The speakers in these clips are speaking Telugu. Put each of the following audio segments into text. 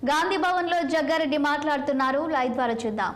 గాంధీ భవన్ లో జగ్గారెడ్డి మాట్లాడుతున్నారు లైవ్ ద్వారా చూద్దాం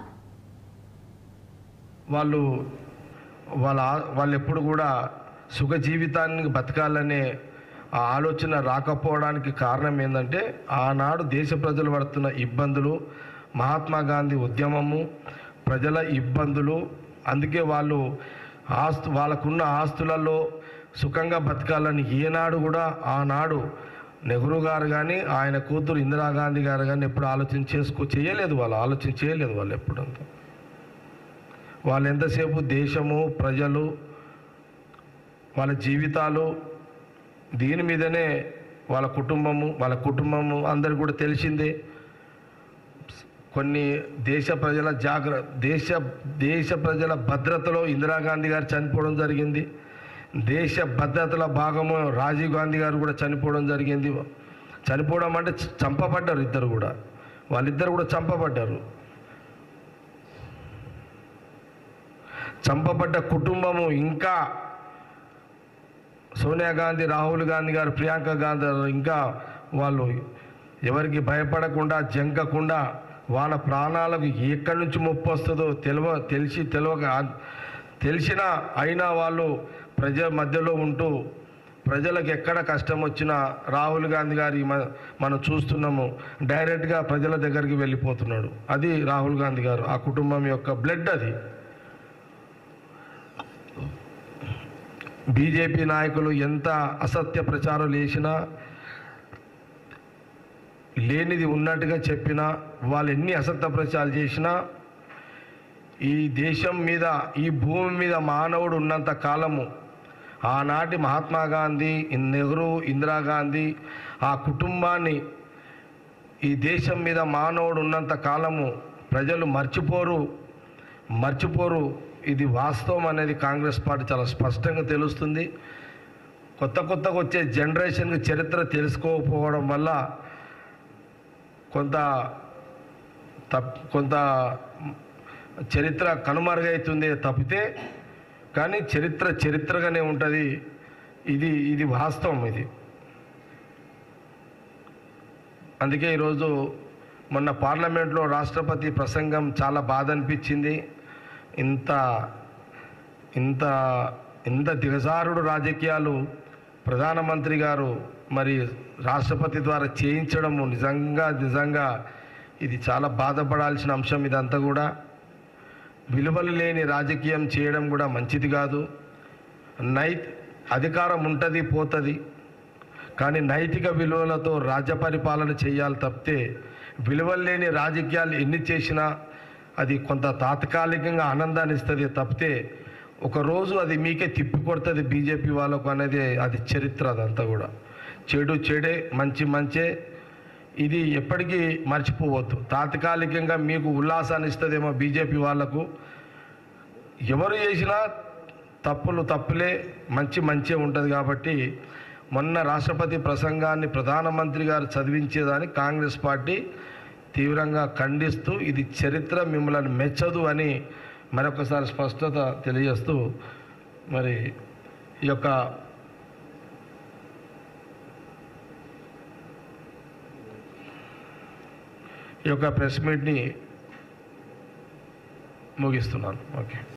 వాళ్ళు వాళ్ళ ఆ- వాళ్ళు ఎప్పుడు కూడా సుఖ జీవితాన్ని బతకాలనే ఆ ఆలోచన రాకపోవడానికి కారణం ఏంటంటే ఆనాడు దేశ ప్రజలు పడుతున్న ఇబ్బందులు మహాత్మా గాంధీ ఉద్యమము ప్రజల ఇబ్బందులు అందుకే వాళ్ళు ఆస్తు వాళ్ళకున్న ఆస్తులలో సుఖంగా బతకాలని ఏనాడు కూడా ఆనాడు నెహ్రూ గారు కానీ ఆయన కూతురు ఇందిరాగాంధీ గారు కానీ ఎప్పుడు ఆలోచన చేసుకో చేయలేదు వాళ్ళు ఆలోచన చేయలేదు వాళ్ళు ఎప్పుడంతా వాళ్ళు ఎంతసేపు దేశము ప్రజలు వాళ్ళ జీవితాలు దీని మీదనే వాళ్ళ కుటుంబము వాళ్ళ కుటుంబము అందరికి కూడా తెలిసిందే కొన్ని దేశ ప్రజల జాగ్ర దేశ దేశ ప్రజల భద్రతలో ఇందిరాగాంధీ గారు చనిపోవడం జరిగింది దేశ భద్రతల భాగము రాజీవ్ గాంధీ గారు కూడా చనిపోవడం జరిగింది చనిపోవడం అంటే చ- చంపబడ్డారు ఇద్దరు కూడా వాళ్ళిద్దరు కూడా చంపబడ్డారు చంపబడ్డ కుటుంబము ఇంకా సోనియా గాంధీ రాహుల్ గాంధీ గారు ప్రియాంక గాంధీ గారు ఇంకా వాళ్ళు ఎవరికి భయపడకుండా జంకకుండా వాళ్ళ ప్రాణాలకు ఎక్కడి నుంచి ముప్పు వస్తుందో తెలివ తెలిసి తెలియక తెలిసిన అయినా వాళ్ళు ప్రజల మధ్యలో ఉంటూ ప్రజలకు ఎక్కడ కష్టం వచ్చినా రాహుల్ గాంధీ గారి మ- మనం చూస్తున్నాము డైరెక్ట్గా ప్రజల దగ్గరికి వెళ్ళిపోతున్నాడు అది రాహుల్ గాంధీ గారు ఆ కుటుంబం యొక్క బ్లడ్ అది బీజేపీ నాయకులు ఎంత అసత్య ప్రచారం చేసినా లేనిది ఉన్నట్టుగా చెప్పినా వాళ్ళు ఎన్ని అసత్య ప్రచారాలు చేసినా ఈ దేశం మీద ఈ భూమి మీద మానవుడు ఉన్నంత కాలము ఆనాటి మహాత్మా గాంధీ నెహ్రూ ఇందిరాగాంధీ ఆ కుటుంబాన్ని ఈ దేశం మీద మానవుడు ఉన్నంత కాలము ప్రజలు మర్చిపోరు మర్చిపోరు ఇది వాస్తవం అనేది కాంగ్రెస్ పార్టీ చాలా స్పష్టంగా తెలుస్తుంది కొత్త కొత్తగా వచ్చే జనరేషన్కి చరిత్ర తెలుసుకోకపోవడం వల్ల కొంత తప్ కొంత చరిత్ర కనుమరుగవుతుంది తప్పితే కానీ చరిత్ర చరిత్రగానే ఉంటుంది ఇది ఇది వాస్తవం ఇది అందుకే ఈరోజు మొన్న పార్లమెంట్లో రాష్ట్రపతి ప్రసంగం చాలా బాధ అనిపించింది ఇంత ఇంత ఇంత దిగజారుడు రాజకీయాలు ప్రధానమంత్రి గారు మరి రాష్ట్రపతి ద్వారా చేయించడము నిజంగా నిజంగా ఇది చాలా బాధపడాల్సిన అంశం ఇదంతా కూడా విలువలు లేని రాజకీయం చేయడం కూడా మంచిది కాదు నై అధికారం ఉంటుంది పోతుంది కానీ నైతిక విలువలతో రాజ్య పరిపాలన చేయాలి తప్పితే విలువలు లేని రాజకీయాలు ఎన్ని చేసినా అది కొంత తాత్కాలికంగా ఆనందాన్ని ఇస్తుంది తప్పితే ఒకరోజు అది మీకే తిప్పి కొడుతుంది బీజేపీ వాళ్ళకు అనేది అది చరిత్ర అదంతా కూడా చెడు చెడే మంచి మంచే ఇది ఎప్పటికీ మర్చిపోవద్దు తాత్కాలికంగా మీకు ఉల్లాసాన్ని ఇస్తుందేమో బీజేపీ వాళ్లకు ఎవరు చేసినా తప్పులు తప్పులే మంచి మంచే ఉంటుంది కాబట్టి మొన్న రాష్ట్రపతి ప్రసంగాన్ని ప్రధానమంత్రి గారు చదివించేదాన్ని కాంగ్రెస్ పార్టీ తీవ్రంగా ఖండిస్తూ ఇది చరిత్ర మిమ్మల్ని మెచ్చదు అని మరొకసారి స్పష్టత తెలియజేస్తూ మరి ఈ యొక్క ఈ యొక్క ప్రెస్ మీట్ని ముగిస్తున్నాను ఓకే